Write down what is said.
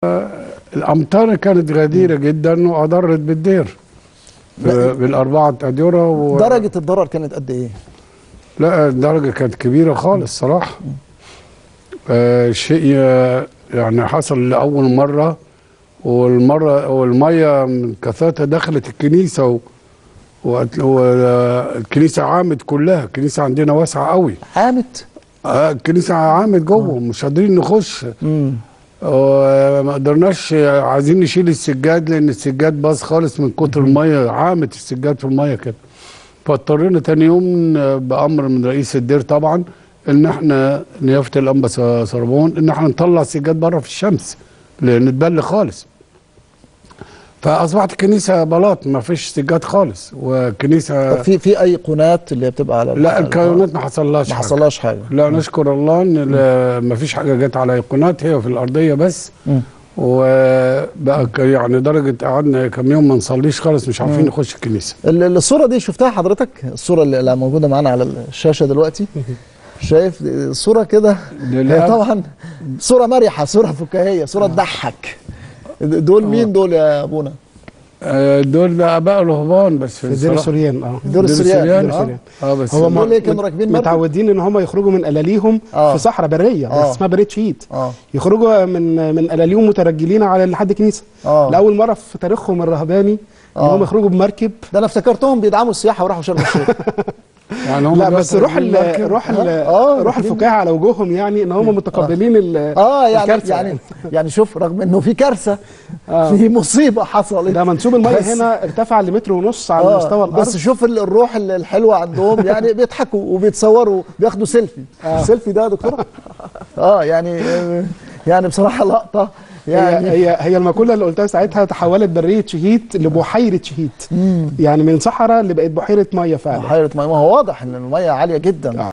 الامطار كانت غزيره جدا واضرت بالدير لا. بالاربعه اديره و... درجه الضرر كانت قد ايه؟ لا الدرجه كانت كبيره خالص صراحه آه شيء آه، يعني حصل لاول مره والمره والميه من كثرتها دخلت الكنيسه و... والكنيسه عامت كلها الكنيسه عندنا واسعه قوي عامت آه الكنيسه عامت جوه مش قادرين نخش امم وما قدرناش عايزين نشيل السجاد لان السجاد باظ خالص من كتر الميه عامت السجاد في الميه كده فاضطرينا تاني يوم بامر من رئيس الدير طبعا ان احنا نيافه الانبا س- سربون ان احنا نطلع السجاد بره في الشمس لان اتبل خالص فاصبحت الكنيسه بلاط ما فيش سجاد خالص وكنيسه طب في في ايقونات اللي بتبقى على لا على الكائنات ما حصلهاش ما حاجة. حصلهاش حاجه لا نشكر الله ان لا- ما فيش حاجه جت على ايقونات هي في الارضيه بس مم. وبقى ك- يعني درجه قعدنا كم يوم ما نصليش خالص مش عارفين نخش الكنيسه ال- الصوره دي شفتها حضرتك الصوره اللي اللي موجوده معانا على الشاشه دلوقتي شايف الصوره كده هي للأب- طبعا صوره مرحه صوره فكاهيه صوره تضحك دول مين دول يا ابونا آه، دول اباء رهبان بس في في دير الصراحة- سوريان اه دول السريان السريان، آه. آه. اه بس هو هم دول ايه كانوا راكبين مركب متعودين ان هم يخرجوا من الاليهم آه. في صحراء بريه آه. بس اسمها بريه شهيد اه يخرجوا من من الاليهم مترجلين على لحد كنيسه اه لاول مره في تاريخهم الرهباني ان آه. هم يخرجوا بمركب ده انا افتكرتهم بيدعموا السياحه وراحوا شرم الشيخ يعني هم لا دلوقتي بس روح ال راكبين مركب. روح ال آه، روح راكبين- الفكاهه على وجوههم يعني ان هم متقبلين ال اه يعني الكارثة يعني يعني شوف رغم انه في كارثه آه. في مصيبه حصلت ده منسوب الميه بس- هنا ارتفع لمتر ونص على آه، مستوى الارض بس شوف ال- الروح ال- الحلوه عندهم يعني بيضحكوا وبيتصوروا بياخدوا سيلفي آه. السيلفي ده يا دكتور اه يعني آه، يعني بصراحه لقطه يعني يعني هي هي المقوله اللي قلتها ساعتها تحولت بريه شهيت لبحيره شهيت يعني من صحراء اللي بقت بحيره ميه فعلا بحيره ميه ما هو واضح ان الميه عاليه جدا